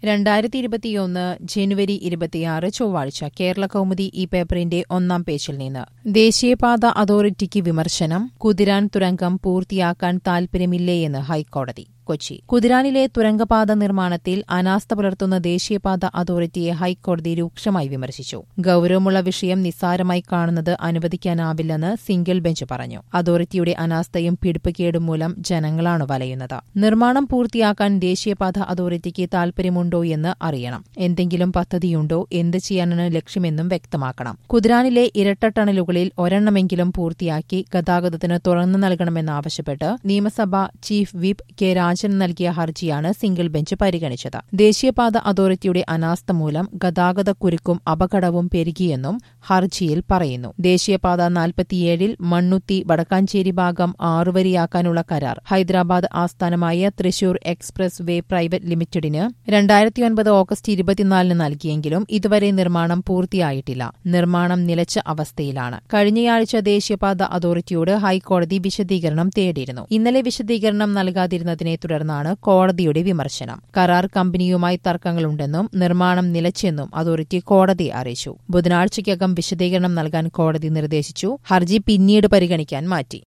രണ്ടായിരത്തി ഇരുപത്തിയൊന്ന് ജനുവരി ഇരുപത്തിയാറ് ചൊവ്വാഴ്ച കേരള കൗമുദി ഈ പേപ്പറിന്റെ ഒന്നാം പേജിൽ നിന്ന് ദേശീയപാത അതോറിറ്റിക്ക് വിമർശനം കുതിരാൻ തുരങ്കം പൂർത്തിയാക്കാൻ താൽപര്യമില്ലേയെന്ന് ഹൈക്കോടതി കൊച്ചി കുതിരാനിലെ തുരങ്കപാത നിർമ്മാണത്തിൽ അനാസ്ഥ പുലർത്തുന്ന ദേശീയപാത അതോറിറ്റിയെ ഹൈക്കോടതി രൂക്ഷമായി വിമർശിച്ചു ഗൌരവമുള്ള വിഷയം നിസ്സാരമായി കാണുന്നത് അനുവദിക്കാനാവില്ലെന്ന് സിംഗിൾ ബെഞ്ച് പറഞ്ഞു അതോറിറ്റിയുടെ അനാസ്ഥയും പിടിപ്പുകേടും മൂലം ജനങ്ങളാണ് വലയുന്നത് നിർമ്മാണം പൂർത്തിയാക്കാൻ ദേശീയപാത അതോറിറ്റിക്ക് താൽപര്യമുണ്ടോ എന്ന് അറിയണം എന്തെങ്കിലും പദ്ധതിയുണ്ടോ എന്ത് ചെയ്യാനാണ് ലക്ഷ്യമെന്നും വ്യക്തമാക്കണം കുതിരാനിലെ ഇരട്ട ടണലുകളിൽ ഒരെണ്ണമെങ്കിലും പൂർത്തിയാക്കി ഗതാഗതത്തിന് തുറന്നു നൽകണമെന്നാവശ്യപ്പെട്ട് നിയമസഭ ചീഫ് വിപ്പ് കെ രാജൻ നൽകിയ ഹർജിയാണ് സിംഗിൾ ബെഞ്ച് പരിഗണിച്ചത് ദേശീയപാത അതോറിറ്റിയുടെ അനാസ്ഥ മൂലം ഗതാഗത കുരുക്കും അപകടവും പെരുകിയെന്നും ഹർജിയിൽ പറയുന്നു ദേശീയപാത നാൽപ്പത്തിയേഴിൽ മണ്ണുത്തി വടക്കാഞ്ചേരി ഭാഗം ആറുവരിയാക്കാനുള്ള കരാർ ഹൈദരാബാദ് ആസ്ഥാനമായ തൃശൂർ എക്സ്പ്രസ് വേ പ്രൈവറ്റ് ലിമിറ്റഡിന് രണ്ടായിരത്തിയൊൻപത് ഓഗസ്റ്റ് ഇരുപത്തിനാലിന് നൽകിയെങ്കിലും ഇതുവരെ നിർമ്മാണം പൂർത്തിയായിട്ടില്ല നിർമ്മാണം നിലച്ച അവസ്ഥയിലാണ് കഴിഞ്ഞയാഴ്ച ദേശീയപാത അതോറിറ്റിയോട് ഹൈക്കോടതി വിശദീകരണം തേടിയിരുന്നു ഇന്നലെ വിശദീകരണം നൽകാതിരുന്നതിനെ തുടർന്നാണ് കോടതിയുടെ വിമർശനം കരാർ കമ്പനിയുമായി തർക്കങ്ങളുണ്ടെന്നും നിർമ്മാണം നിലച്ചെന്നും അതോറിറ്റി കോടതിയെ അറിയിച്ചു ബുധനാഴ്ചയ്ക്കകം വിശദീകരണം നൽകാൻ കോടതി നിർദ്ദേശിച്ചു ഹർജി പിന്നീട് പരിഗണിക്കാൻ മാറ്റി